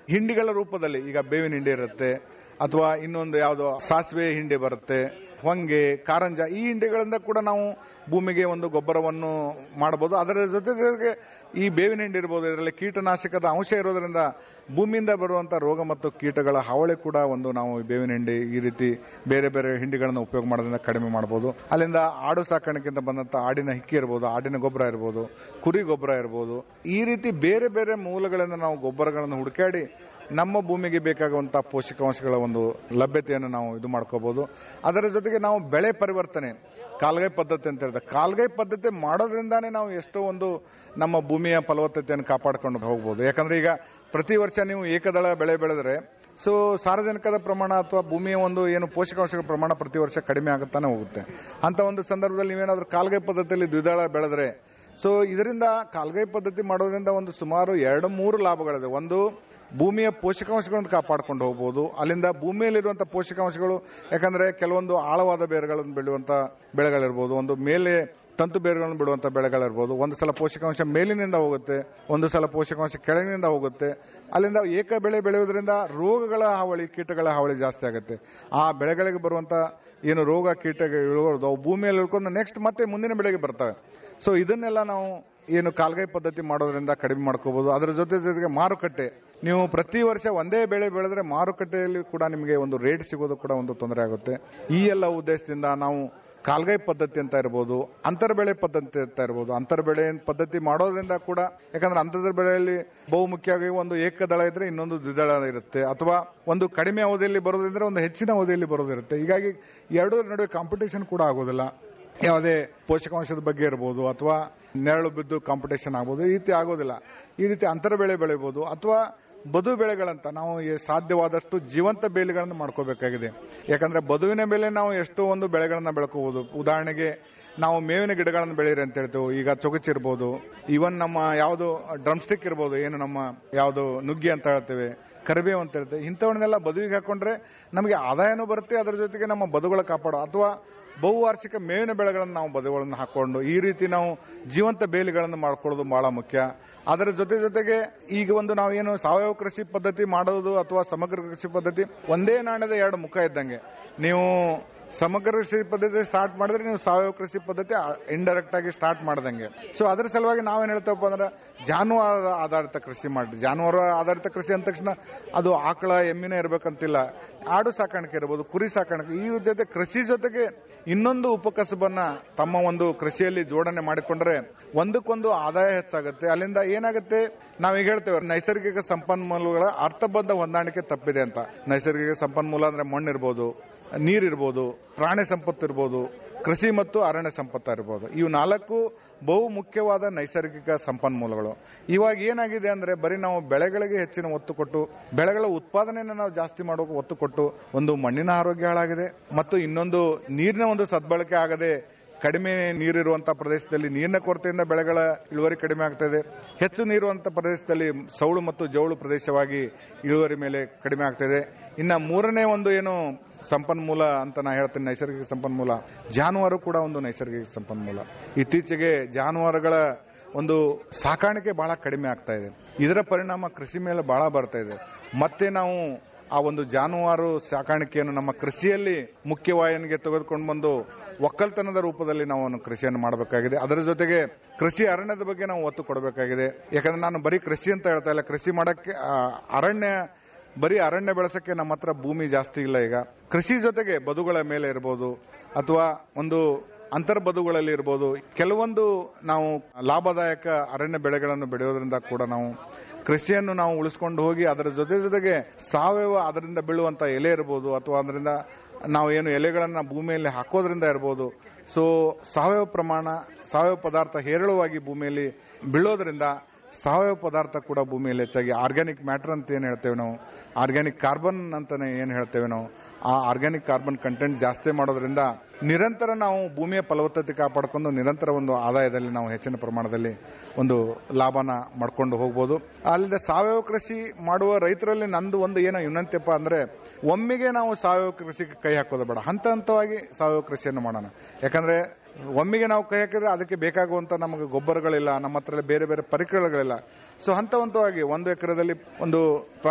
ಹಿಂಡಿಗಳ ರೂಪದಲ್ಲಿ ಈಗ ಬೇವಿನ ಹಿಂಡಿ ಇರುತ್ತೆ ಅಥವಾ ಇನ್ನೊಂದು ಯಾವುದೋ ಸಾಸಿವೆ ಹಿಂಡಿ ಬರುತ್ತೆ ಹೊಂಗೆ ಕಾರಂಜ ಈ ಹಿಂಡಿಗಳಿಂದ ಕೂಡ ನಾವು ಭೂಮಿಗೆ ಒಂದು ಗೊಬ್ಬರವನ್ನು ಮಾಡಬಹುದು ಅದರ ಜೊತೆ ಜೊತೆಗೆ ಈ ಬೇವಿನ ಹಿಂಡಿ ಇರ್ಬೋದು ಇದರಲ್ಲಿ ಕೀಟನಾಶಕದ ಅಂಶ ಇರೋದ್ರಿಂದ ಭೂಮಿಯಿಂದ ಬರುವಂತಹ ರೋಗ ಮತ್ತು ಕೀಟಗಳ ಹಾವಳಿ ಕೂಡ ಒಂದು ನಾವು ಈ ಬೇವಿನ ಹಿಂಡಿ ಈ ರೀತಿ ಬೇರೆ ಬೇರೆ ಹಿಂಡಿಗಳನ್ನು ಉಪಯೋಗ ಮಾಡೋದ್ರಿಂದ ಕಡಿಮೆ ಮಾಡಬಹುದು ಅಲ್ಲಿಂದ ಆಡು ಸಾಕಾಣಿಕೆಯಿಂದ ಬಂದಂತ ಆಡಿನ ಹಿಕ್ಕಿ ಇರ್ಬೋದು ಆಡಿನ ಗೊಬ್ಬರ ಇರ್ಬೋದು ಕುರಿ ಗೊಬ್ಬರ ಇರ್ಬೋದು ಈ ರೀತಿ ಬೇರೆ ಬೇರೆ ಮೂಲಗಳಿಂದ ನಾವು ಗೊಬ್ಬರಗಳನ್ನು ಹುಡುಕಾಡಿ ನಮ್ಮ ಭೂಮಿಗೆ ಬೇಕಾಗುವಂತಹ ಪೋಷಕಾಂಶಗಳ ಒಂದು ಲಭ್ಯತೆಯನ್ನು ನಾವು ಇದು ಮಾಡ್ಕೋಬಹುದು ಅದರ ಜೊತೆಗೆ ನಾವು ಬೆಳೆ ಪರಿವರ್ತನೆ ಕಾಲ್ಗೈ ಪದ್ಧತಿ ಅಂತ ಹೇಳಿದ್ರೆ ಕಾಲ್ಗೈ ಪದ್ಧತಿ ಮಾಡೋದ್ರಿಂದಾನೇ ನಾವು ಎಷ್ಟೋ ಒಂದು ನಮ್ಮ ಭೂಮಿಯ ಫಲವತ್ತತೆಯನ್ನು ಕಾಪಾಡ್ಕೊಂಡು ಹೋಗ್ಬೋದು ಯಾಕಂದ್ರೆ ಈಗ ಪ್ರತಿ ವರ್ಷ ನೀವು ಏಕದಳ ಬೆಳೆ ಬೆಳೆದ್ರೆ ಸೊ ಸಾರ್ವಜನಿಕದ ಪ್ರಮಾಣ ಅಥವಾ ಭೂಮಿಯ ಒಂದು ಏನು ಪೋಷಕಾಂಶಗಳ ಪ್ರಮಾಣ ಪ್ರತಿ ವರ್ಷ ಕಡಿಮೆ ಆಗುತ್ತಾನೆ ಹೋಗುತ್ತೆ ಅಂತ ಒಂದು ಸಂದರ್ಭದಲ್ಲಿ ನೀವೇನಾದ್ರೂ ಕಾಲ್ಗೈ ಪದ್ಧತಿಯಲ್ಲಿ ದ್ವಿದಳ ಬೆಳೆದ್ರೆ ಸೊ ಇದರಿಂದ ಕಾಲ್ಗೈ ಪದ್ಧತಿ ಮಾಡೋದ್ರಿಂದ ಒಂದು ಸುಮಾರು ಎರಡು ಮೂರು ಲಾಭಗಳಿದೆ ಒಂದು ಭೂಮಿಯ ಪೋಷಕಾಂಶಗಳನ್ನು ಕಾಪಾಡ್ಕೊಂಡು ಹೋಗ್ಬೋದು ಅಲ್ಲಿಂದ ಭೂಮಿಯಲ್ಲಿರುವಂತಹ ಪೋಷಕಾಂಶಗಳು ಯಾಕಂದ್ರೆ ಕೆಲವೊಂದು ಆಳವಾದ ಬೇರುಗಳನ್ನು ಬೆಳೆಯುವಂತ ಬೆಳೆಗಳಿರ್ಬೋದು ಒಂದು ಮೇಲೆ ತಂತು ಬೇರುಗಳನ್ನು ಬಿಡುವಂತ ಬೆಳೆಗಳಿರ್ಬೋದು ಒಂದು ಸಲ ಪೋಷಕಾಂಶ ಮೇಲಿನಿಂದ ಹೋಗುತ್ತೆ ಒಂದು ಸಲ ಪೋಷಕಾಂಶ ಕೆಳಗಿನಿಂದ ಹೋಗುತ್ತೆ ಅಲ್ಲಿಂದ ಏಕ ಬೆಳೆ ಬೆಳೆಯೋದ್ರಿಂದ ರೋಗಗಳ ಹಾವಳಿ ಕೀಟಗಳ ಹಾವಳಿ ಜಾಸ್ತಿ ಆಗುತ್ತೆ ಆ ಬೆಳೆಗಳಿಗೆ ಬರುವಂತ ಏನು ರೋಗ ಕೀಟಗಳು ಅವು ಭೂಮಿಯಲ್ಲಿ ಉಳ್ಕೊಂಡು ನೆಕ್ಸ್ಟ್ ಮತ್ತೆ ಮುಂದಿನ ಬೆಳೆಗೆ ಬರ್ತವೆ ಸೊ ಇದನ್ನೆಲ್ಲ ನಾವು ಏನು ಕಾಲ್ಗೈ ಪದ್ಧತಿ ಮಾಡೋದ್ರಿಂದ ಕಡಿಮೆ ಮಾಡ್ಕೋಬಹುದು ಅದರ ಜೊತೆ ಜೊತೆಗೆ ಮಾರುಕಟ್ಟೆ ನೀವು ಪ್ರತಿ ವರ್ಷ ಒಂದೇ ಬೆಳೆ ಬೆಳೆದ್ರೆ ಮಾರುಕಟ್ಟೆಯಲ್ಲಿ ಕೂಡ ನಿಮಗೆ ಒಂದು ರೇಟ್ ಸಿಗೋದು ಕೂಡ ಒಂದು ತೊಂದರೆ ಆಗುತ್ತೆ ಈ ಎಲ್ಲ ಉದ್ದೇಶದಿಂದ ನಾವು ಕಾಲ್ಗೈ ಪದ್ಧತಿ ಅಂತ ಇರ್ಬೋದು ಅಂತರ ಬೆಳೆ ಪದ್ಧತಿ ಅಂತ ಇರ್ಬೋದು ಅಂತರ ಬೆಳೆ ಪದ್ಧತಿ ಮಾಡೋದ್ರಿಂದ ಕೂಡ ಯಾಕಂದ್ರೆ ಅಂತರ ಬೆಳೆಯಲ್ಲಿ ಬಹುಮುಖ್ಯವಾಗಿ ಒಂದು ಏಕದಳ ಇದ್ರೆ ಇನ್ನೊಂದು ದ್ವಿದಳ ಇರುತ್ತೆ ಅಥವಾ ಒಂದು ಕಡಿಮೆ ಅವಧಿಯಲ್ಲಿ ಬರೋದ್ರಿಂದ ಒಂದು ಹೆಚ್ಚಿನ ಅವಧಿಯಲ್ಲಿ ಬರೋದಿರುತ್ತೆ ಹೀಗಾಗಿ ಎರಡರ ನಡುವೆ ಕಾಂಪಿಟೇಷನ್ ಕೂಡ ಆಗೋದಿಲ್ಲ ಯಾವುದೇ ಪೋಷಕಾಂಶದ ಬಗ್ಗೆ ಇರ್ಬೋದು ಅಥವಾ ನೆರಳು ಬಿದ್ದು ಕಾಂಪಿಟೇಷನ್ ಆಗ್ಬೋದು ಈ ರೀತಿ ಆಗೋದಿಲ್ಲ ಈ ರೀತಿ ಅಂತರ ಬೆಳೆ ಬೆಳಿಬೋದು ಅಥವಾ ಬದು ಬೆಳೆಗಳಂತ ನಾವು ಈ ಸಾಧ್ಯವಾದಷ್ಟು ಜೀವಂತ ಬೇಲಿಗಳನ್ನು ಮಾಡ್ಕೋಬೇಕಾಗಿದೆ ಯಾಕಂದ್ರೆ ಬದುವಿನ ಮೇಲೆ ನಾವು ಎಷ್ಟೋ ಒಂದು ಬೆಳೆಗಳನ್ನ ಬೆಳ್ಕೋಬಹುದು ಉದಾಹರಣೆಗೆ ನಾವು ಮೇವಿನ ಗಿಡಗಳನ್ನು ಬೆಳೀರಿ ಅಂತ ಹೇಳ್ತೇವೆ ಈಗ ಚೊಗಚಿ ಇರ್ಬೋದು ಇವನ್ ನಮ್ಮ ಯಾವುದು ಡ್ರಮ್ ಸ್ಟಿಕ್ ಇರ್ಬೋದು ಏನು ನಮ್ಮ ಯಾವುದು ನುಗ್ಗಿ ಅಂತ ಹೇಳ್ತೇವೆ ಕರಿಬೇವು ಅಂತ ಹೇಳ್ತೇವೆ ಇಂಥವನ್ನೆಲ್ಲ ಬದುವಿಗೆ ಹಾಕೊಂಡ್ರೆ ನಮಗೆ ಆದಾಯನೂ ಬರುತ್ತೆ ಅದರ ಜೊತೆಗೆ ನಮ್ಮ ಬದುಗಳ ಕಾಪಾಡೋ ಅಥವಾ ಬಹುವಾರ್ಷಿಕ ಮೇವಿನ ಬೆಳೆಗಳನ್ನು ನಾವು ಬದುಗಳನ್ನು ಹಾಕೊಂಡು ಈ ರೀತಿ ನಾವು ಜೀವಂತ ಬೇಲಿಗಳನ್ನು ಮಾಡ್ಕೊಳ್ಳೋದು ಬಹಳ ಮುಖ್ಯ ಅದರ ಜೊತೆ ಜೊತೆಗೆ ಈಗ ಒಂದು ನಾವು ಏನು ಸಾವಯವ ಕೃಷಿ ಪದ್ಧತಿ ಮಾಡೋದು ಅಥವಾ ಸಮಗ್ರ ಕೃಷಿ ಪದ್ಧತಿ ಒಂದೇ ನಾಣ್ಯದ ಎರಡು ಮುಖ ಇದ್ದಂಗೆ ನೀವು ಸಮಗ್ರ ಕೃಷಿ ಪದ್ಧತಿ ಸ್ಟಾರ್ಟ್ ಮಾಡಿದ್ರೆ ನೀವು ಸಾವಯವ ಕೃಷಿ ಪದ್ಧತಿ ಇಂಡೈರೆಕ್ಟ್ ಆಗಿ ಸ್ಟಾರ್ಟ್ ಮಾಡ್ದಂಗೆ ಸೊ ಅದ್ರ ಸಲುವಾಗಿ ನಾವೇನ್ ಹೇಳ್ತೇವಪ್ಪ ಅಂದ್ರೆ ಜಾನುವಾರು ಆಧಾರಿತ ಕೃಷಿ ಮಾಡಿ ಜಾನುವಾರು ಆಧಾರಿತ ಕೃಷಿ ಅಂದ ತಕ್ಷಣ ಅದು ಆಕಳ ಎಮ್ಮಿನ ಇರ್ಬೇಕಂತಿಲ್ಲ ಆಡು ಸಾಕಾಣಿಕೆ ಇರ್ಬೋದು ಕುರಿ ಸಾಕಾಣಿಕೆ ಈ ಜೊತೆ ಕೃಷಿ ಜೊತೆಗೆ ಇನ್ನೊಂದು ಉಪಕಸಬನ್ನ ತಮ್ಮ ಒಂದು ಕೃಷಿಯಲ್ಲಿ ಜೋಡಣೆ ಮಾಡಿಕೊಂಡ್ರೆ ಒಂದಕ್ಕೊಂದು ಆದಾಯ ಹೆಚ್ಚಾಗುತ್ತೆ ಅಲ್ಲಿಂದ ಏನಾಗುತ್ತೆ ನಾವೀಗ ಹೇಳ್ತೇವೆ ನೈಸರ್ಗಿಕ ಸಂಪನ್ಮೂಲಗಳ ಅರ್ಥಬದ್ಧ ಹೊಂದಾಣಿಕೆ ತಪ್ಪಿದೆ ಅಂತ ನೈಸರ್ಗಿಕ ಸಂಪನ್ಮೂಲ ಅಂದ್ರೆ ಮಣ್ಣಿರ್ಬೋದು ನೀರಿರ್ಬೋದು ಪ್ರಾಣಿ ಸಂಪತ್ತು ಇರ್ಬೋದು ಕೃಷಿ ಮತ್ತು ಅರಣ್ಯ ಸಂಪತ್ತು ಇರ್ಬೋದು ಇವು ನಾಲ್ಕು ಬಹು ಮುಖ್ಯವಾದ ನೈಸರ್ಗಿಕ ಸಂಪನ್ಮೂಲಗಳು ಇವಾಗ ಏನಾಗಿದೆ ಅಂದ್ರೆ ಬರೀ ನಾವು ಬೆಳೆಗಳಿಗೆ ಹೆಚ್ಚಿನ ಒತ್ತು ಕೊಟ್ಟು ಬೆಳೆಗಳ ಉತ್ಪಾದನೆಯನ್ನು ನಾವು ಜಾಸ್ತಿ ಮಾಡೋಕೆ ಒತ್ತು ಕೊಟ್ಟು ಒಂದು ಮಣ್ಣಿನ ಆರೋಗ್ಯ ಹಾಳಾಗಿದೆ ಮತ್ತು ಇನ್ನೊಂದು ನೀರಿನ ಒಂದು ಸದ್ಬಳಕೆ ಆಗದೆ ಕಡಿಮೆ ನೀರಿರುವಂತಹ ಪ್ರದೇಶದಲ್ಲಿ ನೀರಿನ ಕೊರತೆಯಿಂದ ಬೆಳೆಗಳ ಇಳುವರಿ ಕಡಿಮೆ ಆಗ್ತಾ ಇದೆ ಹೆಚ್ಚು ನೀರುವಂತ ಪ್ರದೇಶದಲ್ಲಿ ಸೌಳು ಮತ್ತು ಜೌಳು ಪ್ರದೇಶವಾಗಿ ಇಳುವರಿ ಮೇಲೆ ಕಡಿಮೆ ಆಗ್ತಾ ಇದೆ ಇನ್ನ ಮೂರನೇ ಒಂದು ಏನು ಸಂಪನ್ಮೂಲ ಅಂತ ನಾ ಹೇಳ್ತೇನೆ ನೈಸರ್ಗಿಕ ಸಂಪನ್ಮೂಲ ಜಾನುವಾರು ಕೂಡ ಒಂದು ನೈಸರ್ಗಿಕ ಸಂಪನ್ಮೂಲ ಇತ್ತೀಚೆಗೆ ಜಾನುವಾರುಗಳ ಒಂದು ಸಾಕಾಣಿಕೆ ಬಹಳ ಕಡಿಮೆ ಆಗ್ತಾ ಇದೆ ಇದರ ಪರಿಣಾಮ ಕೃಷಿ ಮೇಲೆ ಬಹಳ ಬರ್ತಾ ಇದೆ ಮತ್ತೆ ನಾವು ಆ ಒಂದು ಜಾನುವಾರು ಸಾಕಾಣಿಕೆಯನ್ನು ನಮ್ಮ ಕೃಷಿಯಲ್ಲಿ ಮುಖ್ಯವಾಹಿನಿಗೆ ತೆಗೆದುಕೊಂಡು ಬಂದು ಒಕ್ಕಲ್ತನದ ರೂಪದಲ್ಲಿ ನಾವು ಒಂದು ಕೃಷಿಯನ್ನು ಮಾಡಬೇಕಾಗಿದೆ ಅದರ ಜೊತೆಗೆ ಕೃಷಿ ಅರಣ್ಯದ ಬಗ್ಗೆ ನಾವು ಒತ್ತು ಕೊಡಬೇಕಾಗಿದೆ ಯಾಕಂದ್ರೆ ನಾನು ಬರೀ ಕೃಷಿ ಅಂತ ಹೇಳ್ತಾ ಇಲ್ಲ ಕೃಷಿ ಮಾಡಕ್ಕೆ ಆ, ಅರಣ್ಯ ಬರೀ ಅರಣ್ಯ ಬೆಳೆಸಕ್ಕೆ ನಮ್ಮ ಹತ್ರ ಭೂಮಿ ಜಾಸ್ತಿ ಇಲ್ಲ ಈಗ ಕೃಷಿ ಜೊತೆಗೆ ಬದುಗಳ ಮೇಲೆ ಇರ್ಬೋದು ಅಥವಾ ಒಂದು ಅಂತರ್ಬದುಗಳಲ್ಲಿ ಇರ್ಬೋದು ಕೆಲವೊಂದು ನಾವು ಲಾಭದಾಯಕ ಅರಣ್ಯ ಬೆಳೆಗಳನ್ನು ಬೆಳೆಯೋದ್ರಿಂದ ಕೂಡ ನಾವು ಕೃಷಿಯನ್ನು ನಾವು ಉಳಿಸ್ಕೊಂಡು ಹೋಗಿ ಅದರ ಜೊತೆ ಜೊತೆಗೆ ಸಾವಯವ ಅದರಿಂದ ಬೀಳುವಂತ ಎಲೆ ಇರ್ಬೋದು ಅಥವಾ ಅದರಿಂದ ನಾವು ಏನು ಎಲೆಗಳನ್ನ ಭೂಮಿಯಲ್ಲಿ ಹಾಕೋದ್ರಿಂದ ಇರ್ಬೋದು ಸೊ ಸಾವಯವ ಪ್ರಮಾಣ ಸಾವಯವ ಪದಾರ್ಥ ಹೇರಳವಾಗಿ ಭೂಮಿಯಲ್ಲಿ ಬೀಳೋದ್ರಿಂದ ಸಾವಯವ ಪದಾರ್ಥ ಕೂಡ ಭೂಮಿಯಲ್ಲಿ ಹೆಚ್ಚಾಗಿ ಆರ್ಗ್ಯಾನಿಕ್ ಮ್ಯಾಟರ್ ಅಂತ ಏನು ಹೇಳ್ತೇವೆ ನಾವು ಆರ್ಗ್ಯಾನಿಕ್ ಕಾರ್ಬನ್ ಅಂತಾನೆ ಏನು ಹೇಳ್ತೇವೆ ನಾವು ಆ ಆರ್ಗ್ಯಾನಿಕ್ ಕಾರ್ಬನ್ ಕಂಟೆಂಟ್ ಜಾಸ್ತಿ ಮಾಡೋದ್ರಿಂದ ನಿರಂತರ ನಾವು ಭೂಮಿಯ ಫಲವತ್ತತೆ ಕಾಪಾಡ್ಕೊಂಡು ನಿರಂತರ ಒಂದು ಆದಾಯದಲ್ಲಿ ನಾವು ಹೆಚ್ಚಿನ ಪ್ರಮಾಣದಲ್ಲಿ ಒಂದು ಲಾಭನ ಮಾಡ್ಕೊಂಡು ಹೋಗ್ಬೋದು ಅಲ್ಲಿಂದ ಸಾವಯವ ಕೃಷಿ ಮಾಡುವ ರೈತರಲ್ಲಿ ನಂದು ಒಂದು ಏನೋ ವಿನಂತಿಯಪ್ಪ ಅಂದ್ರೆ ಒಮ್ಮೆಗೆ ನಾವು ಸಾವಯವ ಕೃಷಿಗೆ ಕೈ ಹಾಕೋದು ಬೇಡ ಹಂತ ಹಂತವಾಗಿ ಸಾವಯವ ಕೃಷಿಯನ್ನು ಮಾಡೋಣ ಯಾಕಂದ್ರೆ ಒಮ್ಮೆಗೆ ನಾವು ಕೈ ಹಾಕಿದ್ರೆ ಅದಕ್ಕೆ ಬೇಕಾಗುವಂತ ನಮಗೆ ಗೊಬ್ಬರಗಳಿಲ್ಲ ನಮ್ಮ ಹತ್ರ ಬೇರೆ ಬೇರೆ ಪರಿಕರಗಳಿಲ್ಲ ಸೊ ಹಂತ ಹಂತವಾಗಿ ಒಂದು ಎಕರೆದಲ್ಲಿ ಒಂದು